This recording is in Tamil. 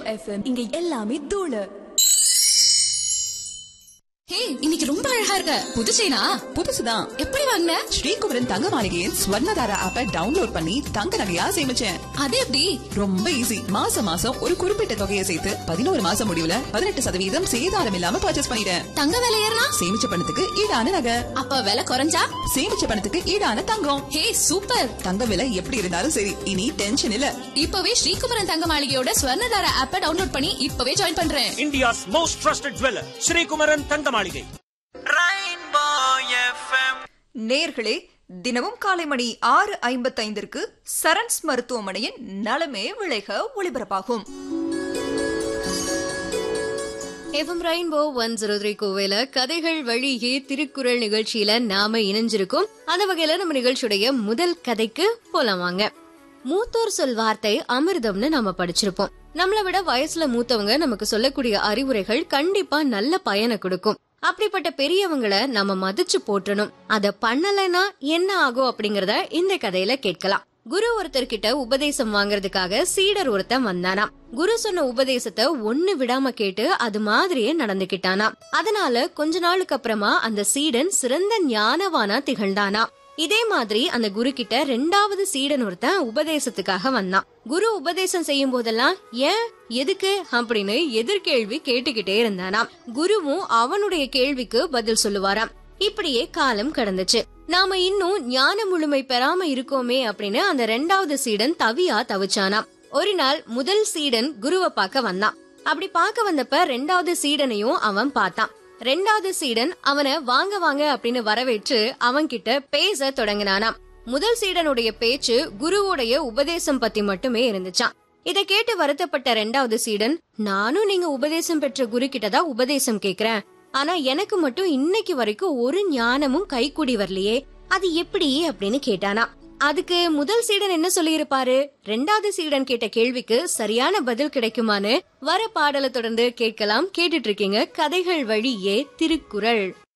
எஃப்எம் இங்க எல்லாமே தூளு ஹே இன்னைக்கு ரொம்ப அழகா இருக்க புது செயினா புதுசுதான் எப்படி வாங்கின ஸ்ரீகுமரன் தங்க மாளிகையின் ஸ்வர்ணதாரா ஆப்பை டவுன்லோட் பண்ணி தங்க நகையா சேமிச்சேன் அது எப்படி ரொம்ப ஈஸி மாசம் மாசம் ஒரு குறிப்பிட்ட தொகையை சேர்த்து பதினோரு மாசம் முடிவுல பதினெட்டு சதவீதம் சேதாரம் இல்லாம பர்ச்சேஸ் பண்ணிட்டேன் தங்க விலை ஏறினா சேமிச்ச பணத்துக்கு ஈடான நகை அப்ப விலை குறைஞ்சா சேமிச்ச பணத்துக்கு ஈடான தங்கம் ஹே சூப்பர் தங்க விலை எப்படி இருந்தாலும் சரி இனி டென்ஷன் இல்ல இப்பவே ஸ்ரீகுமரன் தங்க மாளிகையோட ஸ்வர்ணதார ஆப்ப டவுன்லோட் பண்ணி இப்பவே ஜாயின் பண்றேன் India's most trusted jeweler, Sri Kumaran Tanga Malige. நேர்களே தினமும் காலை மணி ஆறு ஐம்பத்தைந்திற்கு சரண்ஸ் மருத்துவமனையின் நலமே விளைக ஒளிபரப்பாகும் FM rainbow one zero three கோவையில கதைகள் வழியே திருக்குறள் நிகழ்ச்சியில நாம இணைஞ்சிருக்கோம் அந்த வகையில நம்ம நிகழ்ச்சியுடைய முதல் கதைக்கு போலாம் வாங்க மூத்தோர் சொல் வார்த்தை அமிர்தம்னு நாம படிச்சிருப்போம் நம்மளை விட வயசுல மூத்தவங்க நமக்கு சொல்லக்கூடிய அறிவுரைகள் கண்டிப்பா நல்ல பயனை கொடுக்கும் அப்படிப்பட்ட பெரியவங்களை நம்ம மதிச்சு போற்றணும் அத பண்ணலைன்னா என்ன ஆகும் அப்படிங்கறத இந்த கதையில கேட்கலாம் குரு ஒருத்தர்கிட்ட உபதேசம் வாங்குறதுக்காக சீடர் ஒருத்தன் வந்தானாம் குரு சொன்ன உபதேசத்தை ஒண்ணு விடாம கேட்டு அது மாதிரியே நடந்துகிட்டானாம் அதனால கொஞ்ச நாளுக்கு அப்புறமா அந்த சீடன் சிறந்த ஞானவானா திகழ்ந்தானா இதே மாதிரி அந்த குரு கிட்ட ரெண்டாவது சீடன் ஒருத்தன் உபதேசத்துக்காக வந்தான் குரு உபதேசம் செய்யும் போதெல்லாம் ஏன் எதுக்கு அப்படின்னு எதிர்கேள்வி கேட்டுக்கிட்டே இருந்தானாம் குருவும் அவனுடைய கேள்விக்கு பதில் சொல்லுவாராம் இப்படியே காலம் கடந்துச்சு நாம இன்னும் ஞான முழுமை பெறாம இருக்கோமே அப்படின்னு அந்த ரெண்டாவது சீடன் தவியா தவிச்சானாம் ஒரு நாள் முதல் சீடன் குருவை பார்க்க வந்தான் அப்படி பார்க்க வந்தப்ப ரெண்டாவது சீடனையும் அவன் பார்த்தான் ரெண்டாவது சீடன் அவனை வாங்க வாங்க அப்படின்னு வரவேற்று அவன்கிட்ட பேச தொடங்கினானாம் முதல் சீடனுடைய பேச்சு குருவுடைய உபதேசம் பத்தி மட்டுமே இருந்துச்சாம் இதை கேட்டு வருத்தப்பட்ட ரெண்டாவது சீடன் நானும் நீங்க உபதேசம் பெற்ற குரு கிட்டதான் உபதேசம் கேக்குறேன் ஆனா எனக்கு மட்டும் இன்னைக்கு வரைக்கும் ஒரு ஞானமும் கைக்கூடி வரலையே அது எப்படி அப்படின்னு கேட்டானா அதுக்கு முதல் சீடன் என்ன சொல்லியிருப்பாரு ரெண்டாவது சீடன் கேட்ட கேள்விக்கு சரியான பதில் கிடைக்குமான்னு வர பாடலை தொடர்ந்து கேட்கலாம் கேட்டுட்டு இருக்கீங்க கதைகள் வழியே திருக்குறள்